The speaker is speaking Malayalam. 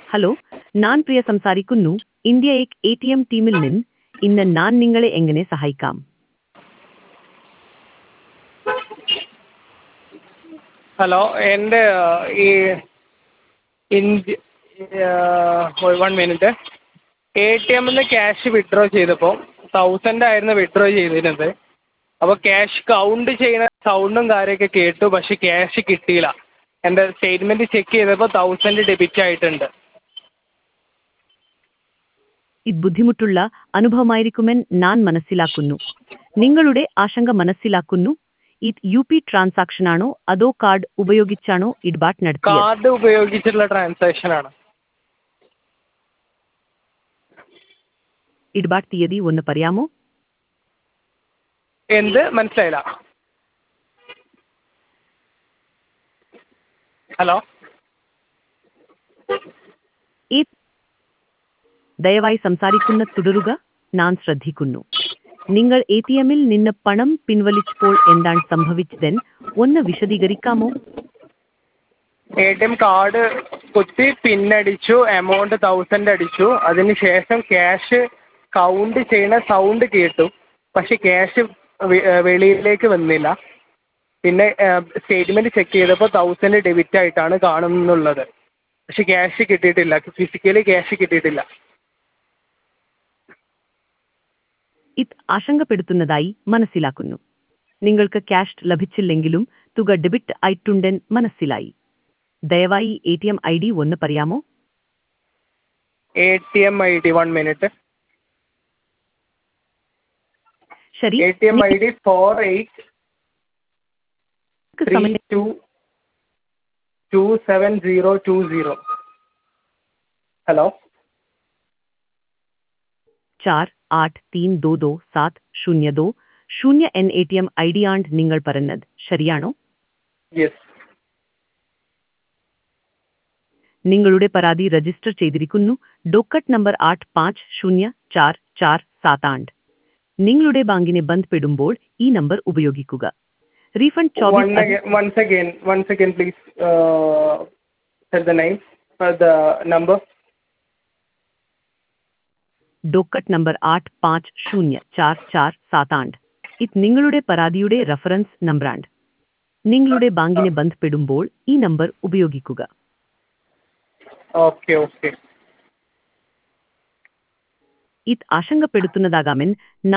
ഹലോ ഞാൻ പ്രിയ സംസാരിക്കുന്നു ഇന്ത്യ എക് എ ടി എം ടീമിൽ നിന്ന് ഇന്ന് ഞാൻ നിങ്ങളെ എങ്ങനെ സഹായിക്കാം ഹലോ എൻ്റെ ഈ India one minute A T എമ്മിൽ നിന്ന് ക്യാഷ് വിഡ്രോ ചെയ്തപ്പോൾ തൗസൻഡ് ആയിരുന്നു വിഡ്രോ ചെയ്തിരുന്നത് അപ്പോൾ ക്യാഷ് കൗണ്ട് ചെയ്യുന്ന സൗണ്ടും കാര്യമൊക്കെ കേട്ടു പക്ഷേ ക്യാഷ് കിട്ടിയില്ല എൻ്റെ സ്റ്റേറ്റ്മെൻറ്റ് ചെക്ക് ചെയ്തപ്പോൾ തൗസൻഡ് ഡെബിറ്റ് ആയിട്ടുണ്ട് ഇത് ബുദ്ധിമുട്ടുള്ള അനുഭവമായിരിക്കുമെന്ന് ഞാൻ മനസ്സിലാക്കുന്നു നിങ്ങളുടെ ആശങ്ക മനസ്സിലാക്കുന്നു ഇത് യു പി ട്രാൻസാക്ഷൻ ആണോ അതോ കാർഡ് ഉപയോഗിച്ചാണോ ഇടപാട് നടത്തിയത് കാർഡ് ഉപയോഗിച്ചിട്ടുള്ള ട്രാൻസാക്ഷൻ ആണ് ഇടപാട് തീയതി ഒന്ന് പറയാമോ എന്ത് മനസ്സിലായില്ല ഹലോ ഈ ദയവായി സംസാരിക്കുന്ന തുടരുക ഞാൻ ശ്രദ്ധിക്കുന്നു നിങ്ങൾ എ ടി എമ്മിൽ നിന്ന് പണം പിൻവലിച്ചപ്പോൾ എന്താണ് സംഭവിച്ചതെന്ന് ഒന്ന് വിശദീകരിക്കാമോ എ ടി എം കാർഡ് കുത്തി പിന്നടിച്ചു എമൗണ്ട് തൗസൻഡ് അടിച്ചു അതിന് ശേഷം ക്യാഷ് കൗണ്ട് ചെയ്യുന്ന സൗണ്ട് കേട്ടു പക്ഷെ ക്യാഷ് വെളിയിലേക്ക് വന്നില്ല പിന്നെ സ്റ്റേറ്റ്മെൻറ്റ് ചെക്ക് ചെയ്തപ്പോൾ തൗസൻഡ് ഡെബിറ്റ് ആയിട്ടാണ് കാണുന്നുള്ളത് പക്ഷെ ക്യാഷ് കിട്ടിയിട്ടില്ല ഫിസിക്കലി ക്യാഷ് കിട്ടിയിട്ടില്ല ഇത് ആശങ്കപ്പെടുത്തുന്നതായി മനസ്സിലാക്കുന്നു നിങ്ങൾക്ക് ക്യാഷ് ലഭിച്ചില്ലെങ്കിലും തുക ഡെബിറ്റ് ആയിട്ടുണ്ടെന്ന് മനസ്സിലായി ദയവായി A T M I D ഒന്ന് പറയാമോ A T M I D one minute ശരി A T M I D four eight നിങ്ങൾക്ക് ത്രീ സമയം two two seven zero two zero hello चार आठ तीन दो दो सात शून्य दो शून्य എൻ A T M I D ആണ് നിങ്ങൾ പറഞ്ഞത് ശരിയാണോ യെസ് നിങ്ങളുടെ പരാതി രജിസ്റ്റർ ചെയ്തിരിക്കുന്നു ഡോക്കറ്റ് നമ്പർ ആട്ട് പാഞ്ച് ശൂന്യ ചാർ ചാർ സാത്ത് ആണ്ട് നിങ്ങളുടെ ബാങ്കിനെ ബന്ധപ്പെടുമ്പോൾ ഈ നമ്പർ ഉപയോഗിക്കുക റീഫണ്ട് One ചോബീസ് again, once again, once again, please uh, tell the name, uh, the number. Docket number ആട്ട് പാഞ്ച് ശൂന്യ ചാർ ചാർ സാത്ത് ആണ്ട് ഇത് നിങ്ങളുടെ പരാതിയുടെ റഫറൻസ് നമ്പറാണ് നിങ്ങളുടെ ബാങ്കിനെ ബന്ധപ്പെടുമ്പോൾ ഈ നമ്പർ ഉപയോഗിക്കുക Okay, okay. ഇത് ആശങ്കപ്പെടുത്തുന്നതാകാമെന്ന്